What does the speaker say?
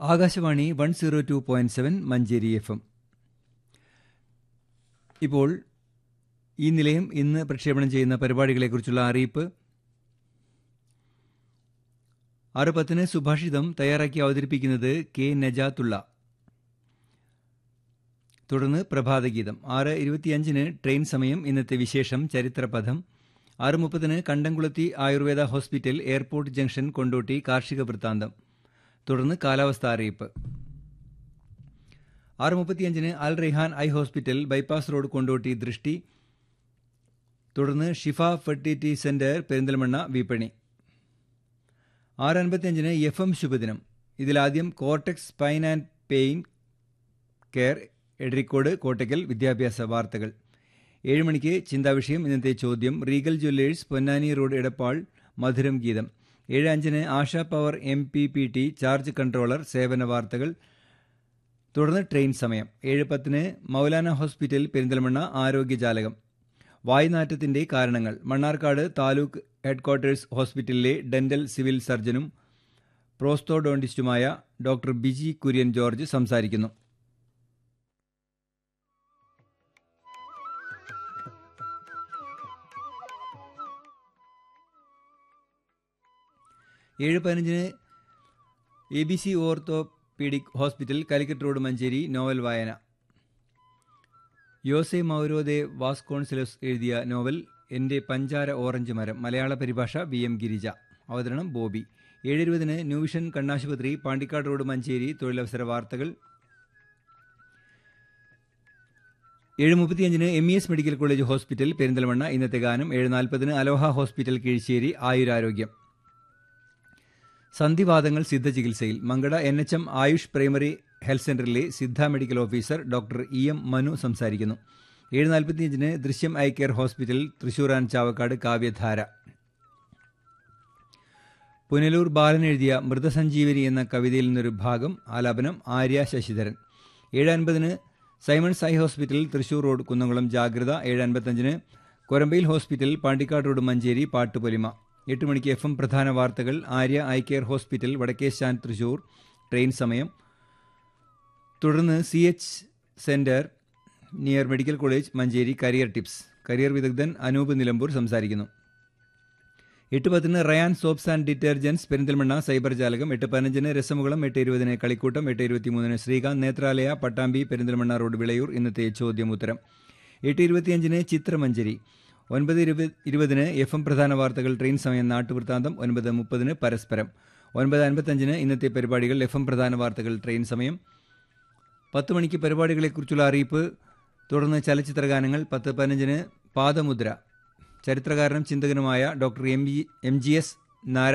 Akashvani one zero two point seven Manjeri F M ഇപ്പോൾ ഈ നിലയം ഇന്ന് പ്രക്ഷേപണം ചെയ്യുന്ന പരിപാടികളെക്കുറിച്ചുള്ള അറിയിപ്പ് ആറ് പത്തിന് സുഭാഷിതം തയ്യാറാക്കി അവതരിപ്പിക്കുന്നത് കെ നജാത്തുള്ള തുടർന്ന് പ്രഭാതഗീതം ആറ് ഇരുപത്തിയഞ്ചിന് ട്രെയിൻ സമയം ഇന്നത്തെ വിശേഷം ചരിത്രപഥം ആറ് മുപ്പതിന് Kandamkulathi Ayurveda hospital airport junction Kondotty കാർഷിക വൃത്താന്തം തുടർന്ന് കാലാവസ്ഥ അറിയിപ്പ് ആറ് മുപ്പത്തിയഞ്ചിന് Al Rehan eye hospital bypass road Kondotty ദൃഷ്ടി തുടർന്ന് ഷിഫ ഫെർട്ടിലിറ്റി സെന്റർ പെരിന്തൽമണ്ണ വിപണി ആറ് അൻപത്തിയഞ്ചിന് എഫ് എം ശുഭദിനം ഇതിലാദ്യം cortex spine and pain care Edarikode Kottakkal വിദ്യാഭ്യാസ വാർത്തകൾ ഏഴ് മണിക്ക് ചിന്താവിഷയം ഇന്നത്തെ ചോദ്യം Regal jewellers Ponnani road Edappal മധുരം ഗീതം ഏഴ് അഞ്ചിന് Asha power M P P T charge controller സേവന വാർത്തകൾ തുടർന്ന് ട്രെയിൻ സമയം ഏഴ് പത്തിന് മൗലാന ഹോസ്പിറ്റൽ പെരിന്തൽമണ്ണ ആരോഗ്യജാലകം വായുനാറ്റത്തിന്റെ കാരണങ്ങൾ മണ്ണാർക്കാട് താലൂക്ക് ഹെഡ്ക്വാർട്ടേഴ്സ് ഹോസ്പിറ്റലിലെ ഡെന്റൽ സിവിൽ സർജനും പ്രോസ്തോഡോണ്ടിസ്റ്റുമായ ഡോക്ടർ ബിജി കുര്യൻ ജോർജ് സംസാരിക്കുന്നു ഏഴ് പതിനഞ്ചിന് A B C orthopaedic hospital Calicut road Manjeri novel വായന യോസെ മൗരോദെ വാസ്കോൺസിലസ് എഴുതിയ നോവൽ എൻ്റെ പഞ്ചാര ഓറഞ്ച് മരം മലയാള പരിഭാഷ വി എം ഗിരിജ അവതരണം ബോബി ഏഴ് ഇരുപതിന് ന്യൂവിഷൻ കണ്ണാശുപത്രി പാണ്ടിക്കാട് റോഡ് മഞ്ചേരി തൊഴിലവസര വാർത്തകൾ ഏഴ് മുപ്പത്തിയഞ്ചിന് M E S medical college hospital Perinthalmanna ഇന്നത്തെ ഗാനം ഏഴ് നാൽപ്പതിന് അലോഹ ഹോസ്പിറ്റൽ കീഴ്ശ്ശേരി ആയുരാരോഗ്യം സന്ധിവാദങ്ങൾ സിദ്ധ ചികിത്സയിൽ Mankada N H M Ayush primary health സെന്ററിലെ Siddha medical officer doctor E M Manu സംസാരിക്കുന്നു ഏഴ് നാൽപ്പത്തിയഞ്ചിന് ദൃശ്യം eye care hospital Thrissur and Chavakkad കാവ്യധാര പുനലൂർ ബാലൻ എഴുതിയ മൃതസഞ്ജീവനി എന്ന കവിതയിൽ നിന്നൊരു ഭാഗം ആലാപനം ആര്യ ശശിധരൻ ഏഴ് അൻപതിന് Simon Sai hospital Thrissur road Kunnamkulam ജാഗ്രത ഏഴ് അൻപത്തഞ്ചിന് കൊരമ്പയിൽ ഹോസ്പിറ്റൽ പാണ്ടിക്കാട് റോഡ് മഞ്ചേരി പാട്ടുപൊലിമ എട്ട് മണിക്ക് എഫ് എം പ്രധാന വാർത്തകൾ ആര്യ ഐ കെയർ ഹോസ്പിറ്റൽ വടക്കേശാൻ തൃശൂർ ട്രെയിൻ സമയം തുടർന്ന് C H centre near medical college Manjeri career tips career വിദഗ്ധൻ അനൂപ് നിലമ്പൂർ സംസാരിക്കുന്നു എട്ട് പത്തിന് Rayan soaps and detergents Perinthalmanna cyber ജാലകം എട്ട് പതിനഞ്ചിന് രസമുകുളം എട്ട് ഇരുപതിന് കളിക്കൂട്ടം എട്ട് ഇരുപത്തിമൂന്നിന് ശ്രീകാന്ത് നേത്രാലയ പട്ടാമ്പി പെരിന്തൽമണ്ണ റോഡ് വിളയൂർ ഇന്നത്തെ ചോദ്യം ഉത്തരം എട്ട് ഇരുപത്തിയഞ്ചിന് ചിത്രമഞ്ചരി ഒൻപത് ഇരുപത് ഇരുപതിന് എഫ് എം പ്രധാന വാർത്തകൾ ട്രെയിൻ സമയം നാട്ടുവൃത്താന്തം ഒൻപത് മുപ്പതിന് പരസ്പരം ഒൻപത് അൻപത്തഞ്ചിന് ഇന്നത്തെ പരിപാടികൾ എഫ് എം പ്രധാന വാർത്തകൾ ട്രെയിൻ സമയം പത്ത് മണിക്ക് പരിപാടികളെക്കുറിച്ചുള്ള അറിയിപ്പ് തുടർന്ന് ചലച്ചിത്ര ഗാനങ്ങൾ പത്ത് പതിനഞ്ചിന് പാദമുദ്ര ചരിത്രകാരനും ചിന്തകനുമായ doctor M G M G S Narayana